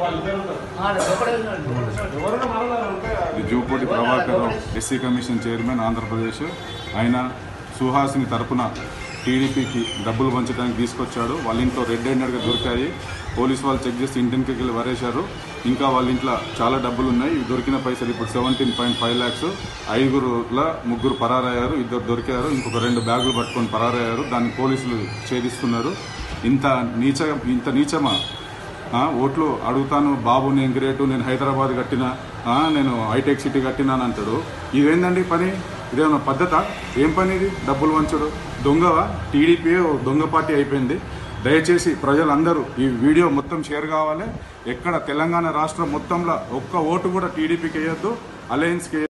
ఇది జూపూటి Prabhakar SC commission chairman Andhra Pradesh ఆయన సుహాసిని తరపున టీడీపీకి డబ్బులు పంచడానికి తీసుకొచ్చాడు వాళ్ళ ఇంట్లో రెడ్ హ్యాండెడ్గా దొరికాయి పోలీసు వాళ్ళు చెక్ చేసి ఇంటికి వెళ్ళి వరేశారు ఇంకా వాళ్ళ ఇంట్లో చాలా డబ్బులు ఉన్నాయి ఇవి దొరికిన పైసలు ఇప్పుడు సెవెంటీన్ పాయింట్ ఫైవ్ ల్యాక్స్ ఐదుగురుల ముగ్గురు పరారయ్యారు ఇద్దరు దొరికారు ఇంకొక రెండు బ్యాగులు పట్టుకొని పరారయ్యారు దాన్ని పోలీసులు ఛేదిస్తున్నారు ఇంత నీచ ఇంత నీచమా ఆ, ఓట్లు అడుగుతాను బాబు నేను గ్రేటు నేను హైదరాబాద్ కట్టిన ఆ, నేను హైటెక్ సిటీ కట్టినా అని అంటాడు ఇదేందండి పని ఇదేమన్నా పద్ధత ఏం పని ఇది డబ్బులు వంచడు దొంగవా టీడీపీ దొంగ పార్టీ అయిపోయింది దయచేసి ప్రజలందరూ ఈ వీడియో మొత్తం షేర్ కావాలి ఎక్కడ తెలంగాణ రాష్ట్రం మొత్తంలో ఒక్క ఓటు కూడా టీడీపీకి వేయొద్దు అలయన్స్కి